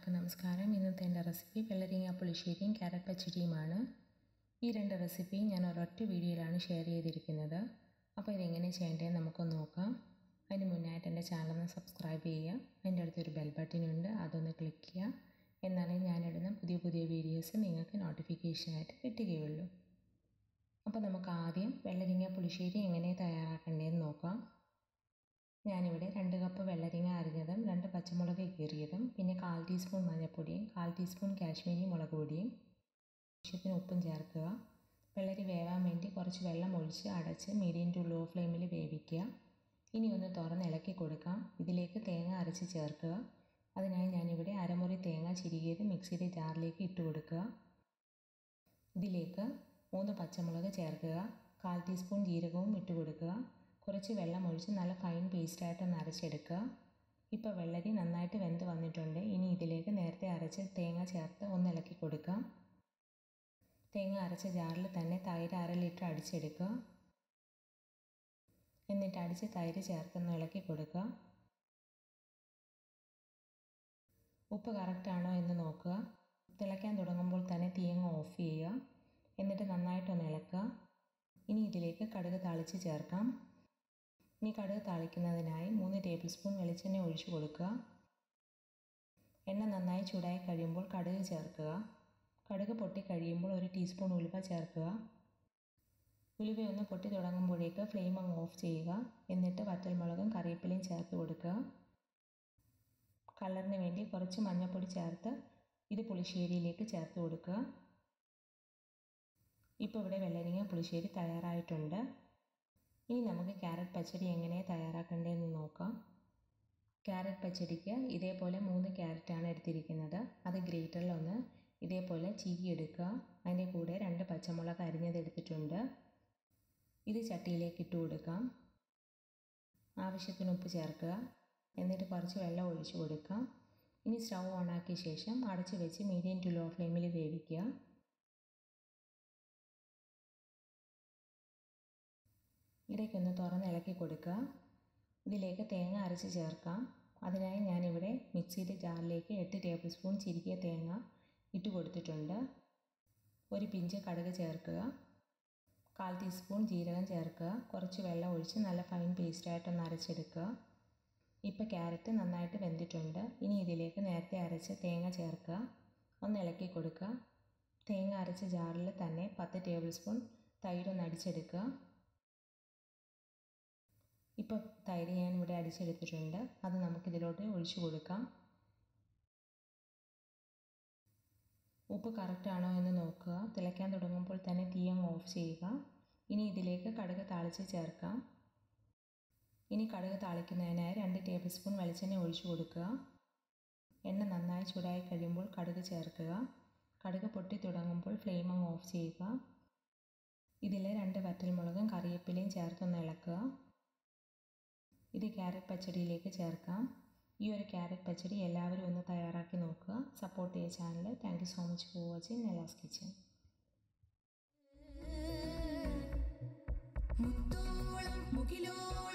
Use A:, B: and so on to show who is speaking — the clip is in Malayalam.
A: എല്ലാവർക്കും നമസ്കാരം ഇന്നത്തെ എൻ്റെ റെസിപ്പി വെള്ളരിങ്ങ പുളിശ്ശേരിയും ക്യാരറ്റ് പച്ചടിയുമാണ് ഈ രണ്ട് റെസിപ്പിയും ഞാൻ ഒരൊറ്റ വീഡിയോയിലാണ് ഷെയർ ചെയ്തിരിക്കുന്നത് അപ്പോൾ ഇതെങ്ങനെ ചെയ്യേണ്ടതെന്ന് നമുക്കൊന്ന് നോക്കാം അതിന് മുന്നായിട്ട് എൻ്റെ ചാനൽ ഒന്ന് സബ്സ്ക്രൈബ് ചെയ്യുക അതിൻ്റെ അടുത്തൊരു ബെൽ ബട്ടനുണ്ട് അതൊന്ന് ക്ലിക്ക് ചെയ്യുക എന്നാലേ ഞാനിടുന്ന പുതിയ പുതിയ വീഡിയോസ് നിങ്ങൾക്ക് നോട്ടിഫിക്കേഷനായിട്ട് കിട്ടുകയുള്ളൂ അപ്പോൾ നമുക്ക് ആദ്യം വെള്ളരിങ്ങ പുളിശ്ശേരി എങ്ങനെ തയ്യാറാക്കേണ്ടതെന്ന് നോക്കാം ഞാനിവിടെ രണ്ട് കപ്പ് വെള്ളരിങ്ങ അരിഞ്ഞതും രണ്ട് പച്ചമുളക് കീറിയതും പിന്നെ കാൽ ടീസ്പൂൺ മഞ്ഞൾപ്പൊടിയും കാൽ ടീസ്പൂൺ കാശ്മീരി മുളക് പൊടിയും ആവശ്യത്തിന് ഉപ്പും ചേർക്കുക വെള്ളരി വേവാൻ വേണ്ടി കുറച്ച് വെള്ളം ഒഴിച്ച് അടച്ച് മീഡിയം ടു ലോ ഫ്ലെയിമിൽ വേവിക്കുക ഇനി ഒന്ന് തുറന്ന് ഇളക്കി കൊടുക്കാം ഇതിലേക്ക് തേങ്ങ അരച്ച് ചേർക്കുക അതിനായി ഞാനിവിടെ അരമുറി തേങ്ങ ചിരികിയത് മിക്സിയുടെ ജാറിലേക്ക് ഇട്ട് കൊടുക്കുക ഇതിലേക്ക് മൂന്ന് പച്ചമുളക് ചേർക്കുക കാൽ ടീസ്പൂൺ ജീരകവും ഇട്ട് കൊടുക്കുക കുറച്ച് വെള്ളം ഒഴിച്ച് നല്ല ഫൈൻ പേസ്റ്റായിട്ടൊന്ന് അരച്ചെടുക്കുക ഇപ്പോൾ വെള്ളരി നന്നായിട്ട് വെന്ത് വന്നിട്ടുണ്ട് ഇനി ഇതിലേക്ക് നേരത്തെ അരച്ച് തേങ്ങ ചേർത്ത് ഒന്ന് ഇളക്കി കൊടുക്കാം തേങ്ങ അരച്ച ജാറിൽ തന്നെ തൈര് അര ലിറ്റർ അടിച്ചെടുക്കുക എന്നിട്ട് അടിച്ച് തൈര് ചേർത്തൊന്ന് ഇളക്കി കൊടുക്കുക ഉപ്പ് കറക്റ്റാണോ എന്ന് നോക്കുക തിളയ്ക്കാൻ തുടങ്ങുമ്പോൾ തന്നെ തീയങ്ങ് ഓഫ് ചെയ്യുക എന്നിട്ട് നന്നായിട്ടൊന്ന് ഇളക്കുക ഇനി ഇതിലേക്ക് കടുക് താളിച്ച് ചേർക്കാം ഇനി കടുക് താളിക്കുന്നതിനായി മൂന്ന് ടേബിൾ സ്പൂൺ വെളിച്ചെണ്ണ ഒഴിച്ചു കൊടുക്കുക എണ്ണ നന്നായി ചൂടായി കഴിയുമ്പോൾ കടുക് ചേർക്കുക കടുക് പൊട്ടി കഴിയുമ്പോൾ ഒരു ടീസ്പൂൺ ഉലുവ ചേർക്കുക ഉലുവ ഒന്ന് പൊട്ടി തുടങ്ങുമ്പോഴേക്ക് ഫ്ലെയിം അങ്ങ് ഓഫ് ചെയ്യുക എന്നിട്ട് വറ്റൽമുളകും കറിവേപ്പിലയും ചേർത്ത് കൊടുക്കുക കളറിന് വേണ്ടി കുറച്ച് മഞ്ഞൾപ്പൊടി ചേർത്ത് ഇത് പുളിശ്ശേരിയിലേക്ക് ചേർത്ത് കൊടുക്കുക ഇപ്പോൾ ഇവിടെ വെള്ളരിങ്ങ പുളിശ്ശേരി തയ്യാറായിട്ടുണ്ട് ഇനി നമുക്ക് ക്യാരറ്റ് പച്ചടി എങ്ങനെ തയ്യാറാക്കേണ്ടതെന്ന് നോക്കാം ക്യാരറ്റ് പച്ചടിക്ക് ഇതേപോലെ മൂന്ന് ക്യാരറ്റാണ് എടുത്തിരിക്കുന്നത് അത് ഗ്രേറ്ററിലൊന്ന് ഇതേപോലെ ചീകിയെടുക്കുക അതിൻ്റെ കൂടെ രണ്ട് പച്ചമുളക് അരിഞ്ഞതെടുത്തിട്ടുണ്ട് ഇത് ചട്ടിയിലേക്ക് ഇട്ട് കൊടുക്കാം ആവശ്യത്തിന് ഉപ്പ് ചേർക്കുക എന്നിട്ട് കുറച്ച് വെള്ളം ഒഴിച്ചു കൊടുക്കാം ഇനി സ്റ്റൗ ഓണാക്കിയ ശേഷം അടച്ച് വെച്ച് മീഡിയം ടു ലോ ഫ്ലെയിമിൽ വേവിക്കുക ഇടയ്ക്കൊന്ന് തുറന്ന് ഇളക്കി കൊടുക്കുക ഇതിലേക്ക് തേങ്ങ അരച്ച് ചേർക്കാം അതിനായി ഞാനിവിടെ മിക്സിയുടെ ജാറിലേക്ക് എട്ട് ടേബിൾ സ്പൂൺ ചിരിക്കിയ തേങ്ങ ഇട്ട് കൊടുത്തിട്ടുണ്ട് ഒരു പിഞ്ച് കടുക് ചേർക്കുക കാൽ ടീസ്പൂൺ ജീരകം ചേർക്കുക കുറച്ച് വെള്ളം ഒഴിച്ച് നല്ല ഫൈൻ പേസ്റ്റായിട്ടൊന്ന് അരച്ചെടുക്കുക ഇപ്പോൾ ക്യാരറ്റ് നന്നായിട്ട് വെന്തിട്ടുണ്ട് ഇനി ഇതിലേക്ക് നേരത്തെ അരച്ച് തേങ്ങ ചേർക്കുക ഒന്ന് ഇളക്കി കൊടുക്കുക തേങ്ങ അരച്ച ജാറിൽ തന്നെ പത്ത് ടേബിൾ സ്പൂൺ തൈരൊന്ന് അടിച്ചെടുക്കുക ഇപ്പോൾ തൈര് ഞാൻ ഇവിടെ അടിച്ചെടുത്തിട്ടുണ്ട് അത് നമുക്കിതിലോട്ട് ഒഴിച്ചു കൊടുക്കാം ഉപ്പ് കറക്റ്റ് ആണോ എന്ന് നോക്കുക തിളയ്ക്കാൻ തുടങ്ങുമ്പോൾ തന്നെ തീ അങ്ങ് ഓഫ് ചെയ്യുക ഇനി ഇതിലേക്ക് കടുക് താളിച്ച് ചേർക്കാം ഇനി കടുക് താളിക്കുന്നതിനായി രണ്ട് ടേബിൾ സ്പൂൺ വെളിച്ചെണ്ണ ഒഴിച്ചു കൊടുക്കുക എണ്ണ നന്നായി ചൂടായി കഴിയുമ്പോൾ കടുക് ചേർക്കുക കടുക് പൊട്ടി തുടങ്ങുമ്പോൾ ഫ്ലെയിം അങ്ങ് ഓഫ് ചെയ്യുക ഇതിൽ രണ്ട് വറ്റൽമുളകും കറിവേപ്പിലയും ചേർത്തൊന്ന് ഇളക്കുക ഇത് ക്യാരറ്റ് പച്ചടിയിലേക്ക് ചേർക്കാം ഈ ഒരു ക്യാരറ്റ് പച്ചടി എല്ലാവരും ഒന്ന് തയ്യാറാക്കി നോക്കുക സപ്പോർട്ട് ചെയ്യുക channel thank you so much for watching Nelas kitchen
B: മുത്തോളം മുകിലോളം